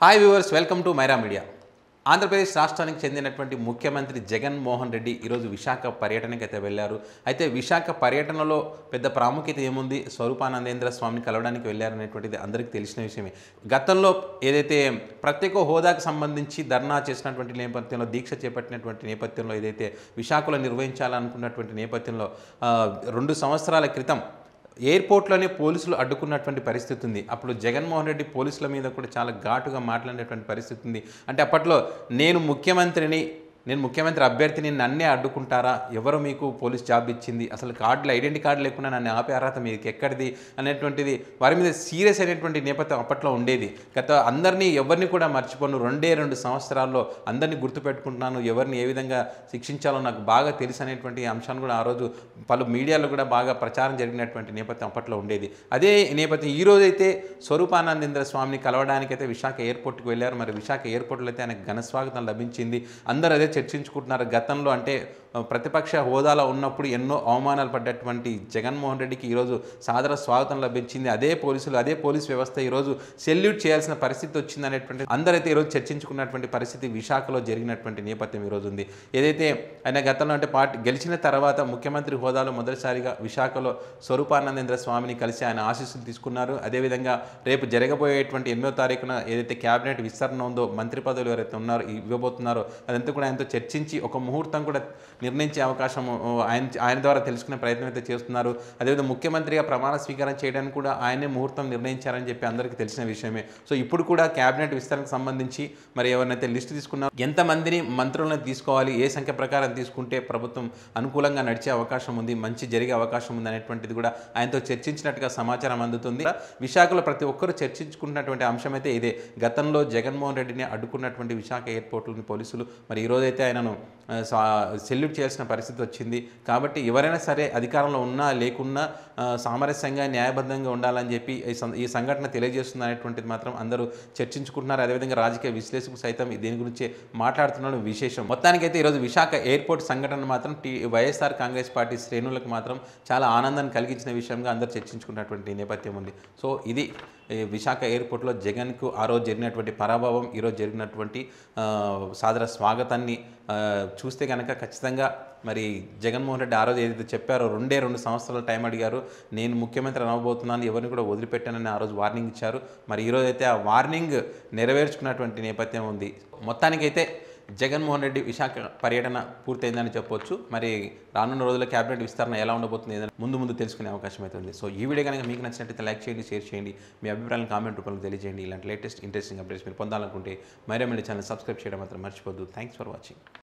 hi viewers welcome to Maira media Andhra Pradesh రాష్ట్రానికి చెందినటువంటి ముఖ్యమంత్రి జగన్మోహన్ రెడ్డి ఈరోజు విశాఖ పర్యటనకి అయితే వెళ్ళారు అయితే విశాఖ పర్యటనలో పెద్ద ప్రాముఖ్యత ఏముంది స్వరూపానందేంద్ర స్వామిని కలవడానికి వెళ్ళారనేటువంటిది అందరికీ తెలిసిన విషయమే గతంలో ఏదైతే ప్రత్యేక హోదాకు సంబంధించి ధర్నా చేసినటువంటి నేపథ్యంలో దీక్ష చేపట్టినటువంటి నేపథ్యంలో ఏదైతే విశాఖలో నిర్వహించాలనుకున్నటువంటి నేపథ్యంలో ఆ, రెండు సంవత్సరాల క్రితం ఎయిర్పోర్ట్లోనే పోలీసులు అడ్డుకున్నటువంటి పరిస్థితి ఉంది అప్పుడు జగన్మోహన్ రెడ్డి పోలీసుల మీద కూడా చాలా ఘాటుగా మాట్లాడేటువంటి పరిస్థితి ఉంది అంటే అప్పట్లో నేను ముఖ్యమంత్రిని నేను ముఖ్యమంత్రి అభ్యర్థిని నన్నే అడ్డుకుంటారా ఎవరు మీకు పోలీస్ జాబ్ ఇచ్చింది అసలు కార్డులు ఐడెంటిటీ కార్డు లేకుండా నన్ను ఆపే అర్హత మీకు ఎక్కడిది అనేటువంటిది వారి మీద సీరియస్ అయినటువంటి నేపథ్యం అప్పట్లో ఉండేది గత అందరినీ ఎవరిని కూడా మర్చిపోను రెండే రెండు సంవత్సరాల్లో అందరినీ గుర్తుపెట్టుకుంటున్నాను ఎవరిని ఏ విధంగా శిక్షించాలో నాకు బాగా తెలుసు అనేటువంటి అంశాన్ని కూడా ఆ రోజు పలు మీడియాలో కూడా బాగా ప్రచారం జరిగినటువంటి నేపథ్యం అప్పట్లో ఉండేది అదే నేపథ్యం ఈ రోజైతే స్వరూపానందేంద్ర స్వామిని కలవడానికైతే విశాఖ ఎయిర్పోర్ట్కి వెళ్ళారు మరి విశాఖ ఎయిర్పోర్ట్లో అయితే ఆయనకు ఘన స్వాగతం లభించింది అందరూ అదే చర్చించుకుంటున్నారు గతంలో అంటే ఆ, ప్రతిపక్ష హోదాలో ఉన్నప్పుడు ఎన్నో అవమానాలు పడ్డటువంటి జగన్మోహన్ రెడ్డికి ఈరోజు సాదర స్వాగతం లభించింది అదే పోలీసులు అదే పోలీస్ వ్యవస్థ ఈరోజు సెల్యూట్ చేయాల్సిన పరిస్థితి వచ్చింది అనేటువంటి అందరైతే ఈరోజు చర్చించుకున్నటువంటి పరిస్థితి విశాఖలో జరిగినటువంటి నేపథ్యం ఈరోజు ఉంది ఏదైతే ఆయన గతంలో అంటే పార్టీ గెలిచిన తర్వాత ముఖ్యమంత్రి హోదాలో మొదటిసారిగా విశాఖలో స్వరూపానందేంద్ర స్వామిని కలిసి ఆయన ఆశీస్సులు తీసుకున్నారు అదేవిధంగా రేపు జరగబోయేటువంటి ఎనిమిదో తారీఖున ఏదైతే క్యాబినెట్ విస్తరణ ఉందో మంత్రి పదవులు ఎవరైతే ఉన్నారో ఇవ్వబోతున్నారో అదంతా కూడా ఆయనతో చర్చించి ఒక ముహూర్తం కూడా నిర్ణయించే అవకాశం ఓ, ఆయన ఆయన ద్వారా తెలుసుకునే ప్రయత్నం అయితే చేస్తున్నారు అదేవిధంగా ముఖ్యమంత్రిగా ప్రమాణ స్వీకారం చేయడానికి కూడా ఆయనే ముహూర్తం నిర్ణయించారని చెప్పి అందరికీ తెలిసిన విషయమే సో ఇప్పుడు కూడా క్యాబినెట్ విస్తరణకు సంబంధించి మరి ఎవరినైతే లిస్ట్ తీసుకున్నారో ఎంతమందిని మంత్రులను తీసుకోవాలి ఏ సంఖ్య ప్రకారం తీసుకుంటే ప్రభుత్వం అనుకూలంగా నడిచే అవకాశం ఉంది మంచి జరిగే అవకాశం ఉంది అనేటువంటిది కూడా ఆయనతో చర్చించినట్టుగా సమాచారం అందుతుంది విశాఖలో ప్రతి ఒక్కరూ చర్చించుకున్నటువంటి అంశం అయితే ఇదే గతంలో జగన్మోహన్ రెడ్డిని అడ్డుకున్నటువంటి విశాఖ ఎయిర్పోర్ట్లోని పోలీసులు మరి ఈరోజైతే ఆయనను ఆ, సా- సెల్యూట్ చేయాల్సిన పరిస్థితి వచ్చింది కాబట్టి ఎవరైనా సరే అధికారంలో ఉన్నా లేకున్నా ఆ, సామరస్యంగా న్యాయబద్ధంగా ఉండాలని చెప్పి ఈ సం- ఈ సంఘటన తెలియజేస్తుంది అనేటువంటిది మాత్రం అందరూ చర్చించుకుంటున్నారు అదేవిధంగా రాజకీయ విశ్లేషకులు సైతం దీని గురించి మాట్లాడుతున్నాడు విశేషం మొత్తానికైతే ఈరోజు విశాఖ ఎయిర్పోర్ట్ సంఘటన మాత్రం టీ వైఎస్ఆర్ కాంగ్రెస్ పార్టీ శ్రేణులకు మాత్రం చాలా ఆనందాన్ని కలిగించిన విషయంగా అందరూ చర్చించుకున్నటువంటి నేపథ్యం ఉంది సో ఇది ఈ విశాఖ ఎయిర్పోర్ట్లో జగన్కు ఆ రోజు జరిగినటువంటి పరాభవం ఈరోజు జరిగినటువంటి ఆ, సాదర స్వాగతాన్ని ఆ, చూస్తే కనుక ఖచ్చితంగా మరి జగన్మోహన్ రెడ్డి ఆ రోజు ఏదైతే చెప్పారో రెండే రెండు సంవత్సరాల టైం అడిగారు నేను ముఖ్యమంత్రి అనవబోతున్నాను ఎవరిని కూడా వదిలిపెట్టానని ఆ రోజు వార్నింగ్ ఇచ్చారు మరి ఈరోజు అయితే ఆ వార్నింగ్ నెరవేర్చుకున్నటువంటి నేపథ్యం ఉంది మొత్తానికైతే జగన్మోహన్ రెడ్డి విశాఖ పర్యటన పూర్తయిందని చెప్పొచ్చు మరి రానున్న రోజుల్లో క్యాబినెట్ విస్తరణ ఎలా ఉండబోతుంది ఏదైనా ముందు ముందు తెలుసుకునే అవకాశం అయితే ఉంది సో ఈ వీడియో కనుక మీకు నచ్చినట్లయితే లైక్ చేయండి షేర్ చేయండి మీ అభిప్రాయాలను కామెంట్ రూపంలో తెలియజేయండి ఇలాంటి లేటెస్ట్ ఇంట్రెస్టింగ్ అప్డేట్స్ మీరు పొందాలనుకుంటే మైరా మీడియా ఛానల్ సబ్స్క్రైబ్ చేయడం మాత్రం మర్చిపోద్దు థ్యాంక్స్ ఫర్ వాచింగ్